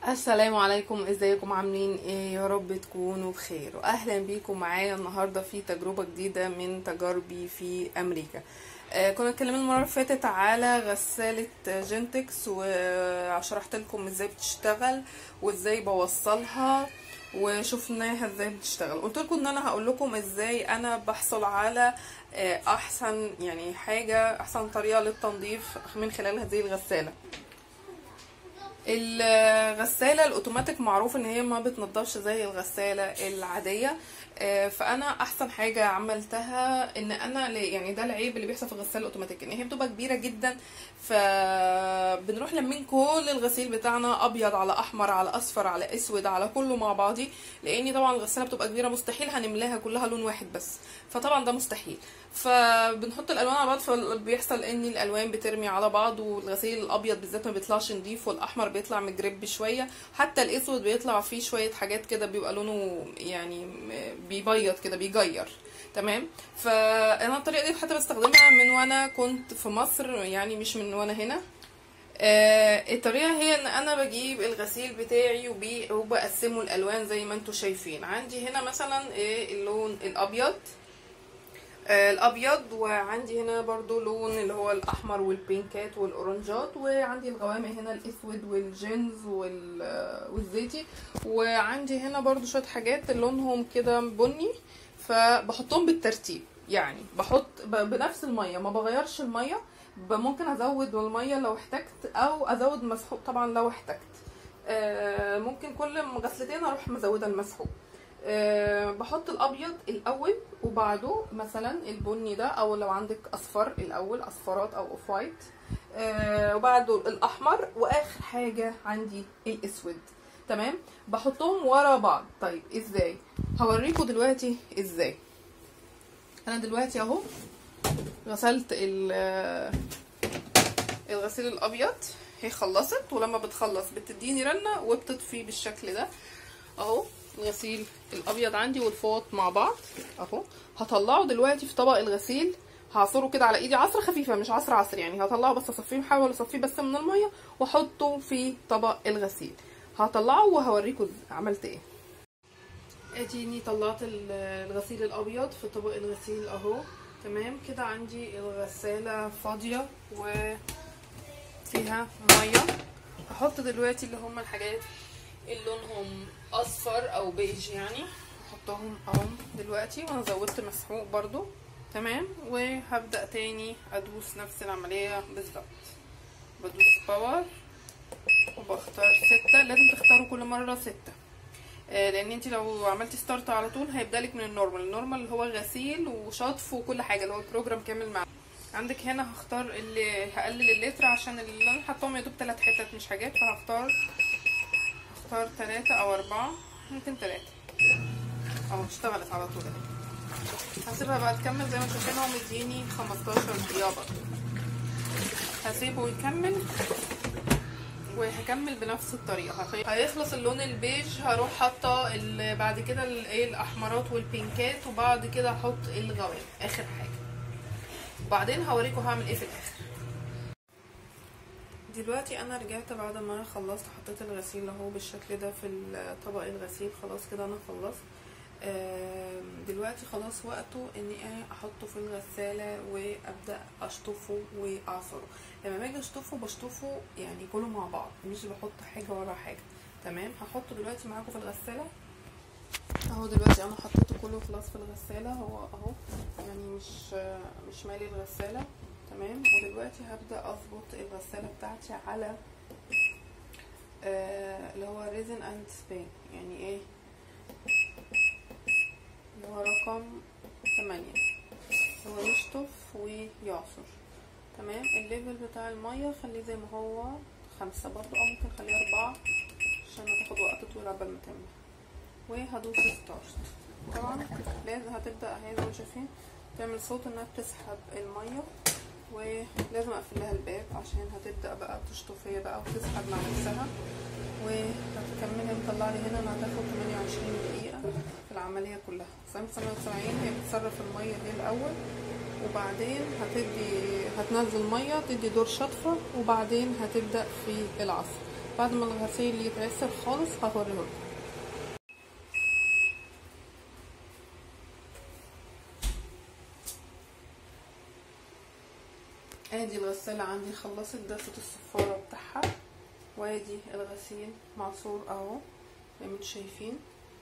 السلام عليكم ازيكم عاملين ايه يا رب تكونوا بخير واهلا بيكم معايا النهارده في تجربه جديده من تجاربي في امريكا آه كنا اتكلمنا المره اللي فاتت على غساله جنتكس وشرحت لكم ازاي بتشتغل وازاي بوصلها وشفناها ازاي بتشتغل قلت لكم ان انا هقول لكم ازاي انا بحصل على آه احسن يعني حاجه احسن طريقه للتنظيف من خلال هذه الغساله الغساله الاوتوماتيك معروف ان هي ما بتنضفش زي الغساله العاديه فانا احسن حاجه عملتها ان انا يعني ده العيب اللي بيحصل في الغساله الاوتوماتيك ان هي بتبقى كبيره جدا فبنروح لمين كل الغسيل بتاعنا ابيض على احمر على اصفر على اسود على كله مع بعضي لان طبعا الغساله بتبقى كبيره مستحيل هنملاها كلها لون واحد بس فطبعا ده مستحيل فبنحط الالوان على بعض فبيحصل ان الالوان بترمي على بعض والغسيل الابيض بالذات ما بيطلعش نضيف والاحمر بيطلع مجرب شويه حتى الاسود بيطلع فيه شويه حاجات كده بيبقى لونه يعني بيبيض كده بيجير تمام فانا الطريقه دي حتى بستخدمها من وانا كنت في مصر يعني مش من وانا هنا آه الطريقه هي ان انا بجيب الغسيل بتاعي وبقسمه الالوان زي ما انتم شايفين عندي هنا مثلا إيه اللون الابيض آه الابيض وعندي هنا برضو لون اللي هو الاحمر والبينكات والاورنجات وعندي الغوامق هنا الاسود والجينز والزيتي وعندي هنا برضو شويه حاجات لونهم كده بني فبحطهم بالترتيب يعني بحط بنفس الميه ما بغيرش الميه ممكن ازود الميه لو احتجت او ازود مسحوق طبعا لو احتجت آه ممكن كل غسلتين اروح مزوده المسحوق أه بحط الابيض الاول وبعده مثلا البني ده او لو عندك اصفر الاول اصفرات او اوف وايت أه وبعده الاحمر واخر حاجه عندي الاسود تمام بحطهم ورا بعض طيب ازاي هوريكم دلوقتي ازاي انا دلوقتي اهو غسلت الغسيل الابيض هي خلصت ولما بتخلص بتديني رنه وبتطفي بالشكل ده اهو الغسيل الابيض عندي والفوط مع بعض اهو هطلعه دلوقتي في طبق الغسيل هعصره كده على ايدي عصره خفيفه مش عصر عصر يعني هطلعه بس اصفيه بحاول اصفيه بس من الميه واحطه في طبق الغسيل هطلعه وهوريكم عملت ايه اديني طلعت الغسيل الابيض في طبق الغسيل اهو تمام كده عندي الغساله فاضيه وفيها ميه هحط دلوقتي اللي هم الحاجات اللي لونهم اصفر او بيج يعني هحطهم اهم دلوقتي وانا زودت مسحوق برضو تمام وهبدا تاني ادوس نفس العمليه بالظبط بدوس باور وبختار ستة لازم تختاروا كل مره ستة آه لان انت لو عملتي ستارت على طول هيبدالك من النورمال النورمال اللي هو غسيل وشطف وكل حاجه اللي هو البروجرام كامل معاك عندك هنا هختار اللي هقلل اللتر عشان اللي انا حطاهم يا دوب تلات حتت مش حاجات فهختار اختار تلاتة او اربعة ممكن تلاتة اهو اشتغلت على طول اهي هسيبها بقى تكمل زي ما شايفين هو مديني خمستاشر دقيقة هسيبه يكمل وهكمل بنفس الطريقة هيخلص اللون البيج هروح حاطة بعد كده الايه الاحمرات والبينكات وبعد كده هحط الغوامق اخر حاجة وبعدين هوريكم هعمل ايه في الاخر دلوقتي انا رجعت بعد ما انا خلصت حطيت الغسيل اهو بالشكل ده في طبق الغسيل خلاص كده انا خلصت دلوقتي خلاص وقته اني انا احطه في الغساله وابدا اشطفه واعصره لما باجي اشطفه بشطفه يعني كله مع بعض مش بحط حاجه ورا حاجه تمام هحطه دلوقتي معاكم في الغساله اهو دلوقتي انا حطيته كله خلاص في الغساله هو اهو يعني مش مش مالي الغساله تمام ودلوقتي هبدا اظبط الغساله بتاعتي على آه اللي هو ريزن اند سبين يعني ايه اللي هو رقم تمانية هو يشطف ويعصر تمام الليفل بتاع المية خليه زي ما هو خمسة برضو او ممكن خليه اربعة عشان هتاخد وقت طويل عبال ما تملى وهدوس ستارت طبعا لازم هتبدأ اهي زي ما شايفين تعمل صوت انها بتسحب المية ولازم اقفل لها الباب عشان هتبدا بقى تشطف هي بقى وتسحب مع نفسها وهتكملي مطلع لي هنا انها هتاخد 28 دقيقه في العمليه كلها سنه 78 هي بتصرف الميه دي الاول وبعدين هتدي هتنزل ميه تدي دور شطفه وبعدين هتبدا في العصر بعد ما الغسيل يتغسل خالص هوريهولكم ادي الغسالة عندي خلصت دست الصفارة بتاعها وادي الغسيل معصور اهو زي ما انتوا شايفين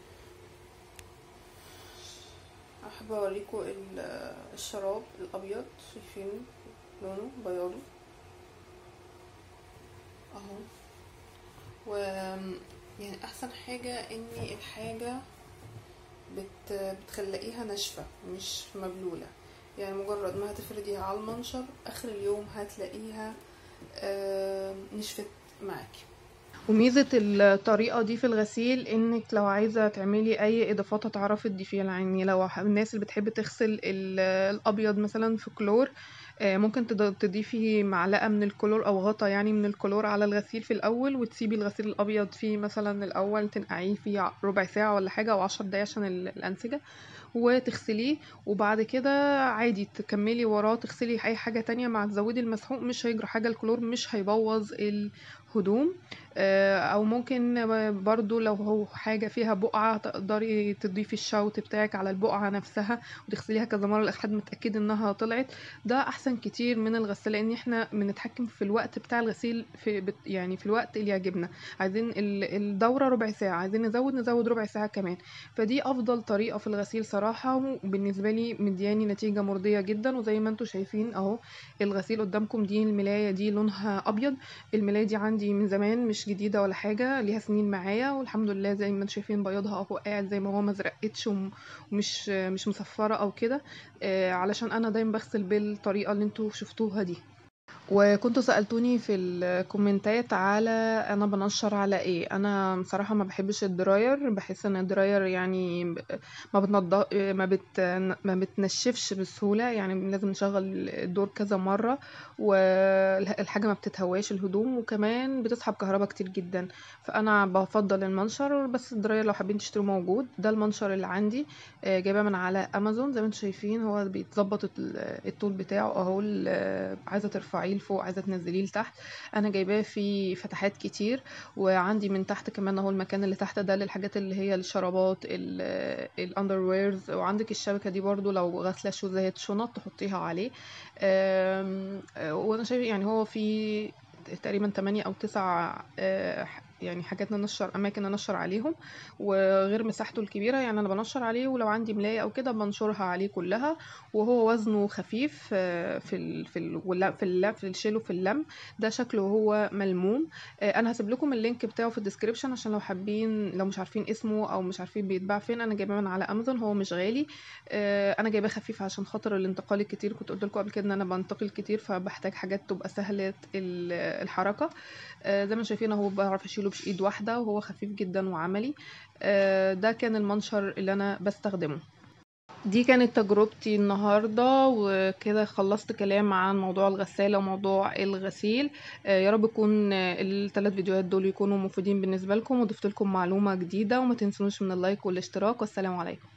احب اوريكم الشراب الابيض شايفين لونه بياضه اهو و يعني احسن حاجة ان الحاجة بت بتخلقيها ناشفة مش مبلولة يعني مجرد ما هتفرديها على المنشر اخر اليوم هتلاقيها نشفت معاكي وميزة الطريقة دي في الغسيل انك لو عايزة تعملي اي اضافات هتعرفي تضيفيها يعني لو الناس اللي بتحب تغسل الابيض مثلا في كلور ممكن تضيفي معلقة من الكلور او غطا يعني من الكلور على الغسيل في الاول وتسيبي الغسيل الابيض فيه مثلا الاول تنقعيه فيه ربع ساعة ولا حاجة او عشر دقايق عشان الانسجة وتغسليه وبعد كده عادي تكملي وراه تغسلي اي حاجة تانية مع تزودي المسحوق مش هيجرى حاجة الكلور مش هيبوظ الهدوم او ممكن برضو لو هو حاجة فيها بقعة تقدري تضيفي الشوت بتاعك على البقعة نفسها وتغسليها كذا مرة لحد ما تتأكدي انها طلعت ده احسن كتير من الغسالة لان احنا بنتحكم في الوقت بتاع الغسيل في يعني في الوقت اللي يعجبنا عايزين الدورة ربع ساعة عايزين نزود نزود ربع ساعة كمان فدي افضل طريقة في الغسيل صراحة وبالنسبة لي مدياني نتيجة مرضية جدا وزي ما انتوا شايفين اهو الغسيل قدامكم دي الملاية دي لونها ابيض الملاية دي عندي من زمان مش جديدة ولا حاجة ليها سنين معايا والحمد لله زي ما انتوا شايفين بياضها اهو قاعد زي ما هو مزرقتش ومش مش مصفرة او كده علشان انا دايما بغسل بالطريقة اللي انتوا شفتوها دي وكنتوا سألتوني في الكومنتات على انا بنشر على ايه انا بصراحة ما بحبش الدراير بحس ان الدراير يعني ما بتنض... ما, بت... ما بتنشفش بسهولة يعني لازم نشغل الدور كذا مرة والحاجة ما بتتهواش الهدوم وكمان بتسحب كهرباء كتير جدا فانا بفضل المنشر بس الدراير لو حابين تشتروه موجود ده المنشر اللي عندي جايباه من على امازون زي ما انتوا شايفين هو بيتظبط الطول بتاعه اهو عايزة ترفعيه لفوق عايزه تنزليه لتحت انا جايباه في فتحات كتير وعندي من تحت كمان اهو المكان اللي تحت ده للحاجات اللي هي الشرابات الاندر ويرز وعندك الشبكه دي برضو لو غاسله شوزات شنط تحطيها عليه وانا شايف يعني هو في تقريبا 8 او 9 يعني حاجات ننشر اماكن ننشر عليهم وغير مساحته الكبيره يعني انا بنشر عليه ولو عندي ملايه او كده بنشرها عليه كلها وهو وزنه خفيف في ال في ال في اللم في الشيل وفي اللم ده شكله هو ملموم انا هسيب لكم اللينك بتاعه في الديسكريبشن عشان لو حابين لو مش عارفين اسمه او مش عارفين بيتباع فين انا جايباه من على امازون هو مش غالي انا جايباه خفيف عشان خاطر الانتقال الكتير كنت قلت لكم قبل كده ان انا بنتقل كتير فبحتاج حاجات تبقى سهله الحركه زي ما شايفين اهو بعرف اشيله بايد واحده وهو خفيف جدا وعملي ده كان المنشر اللي انا بستخدمه دي كانت تجربتي النهاردة وكده خلصت كلام عن موضوع الغسالة وموضوع الغسيل يا رب يكون الثلاث فيديوهات دول يكونوا مفيدين بالنسبة لكم وضفت لكم معلومة جديدة وما تنسونوش من اللايك والاشتراك والسلام عليكم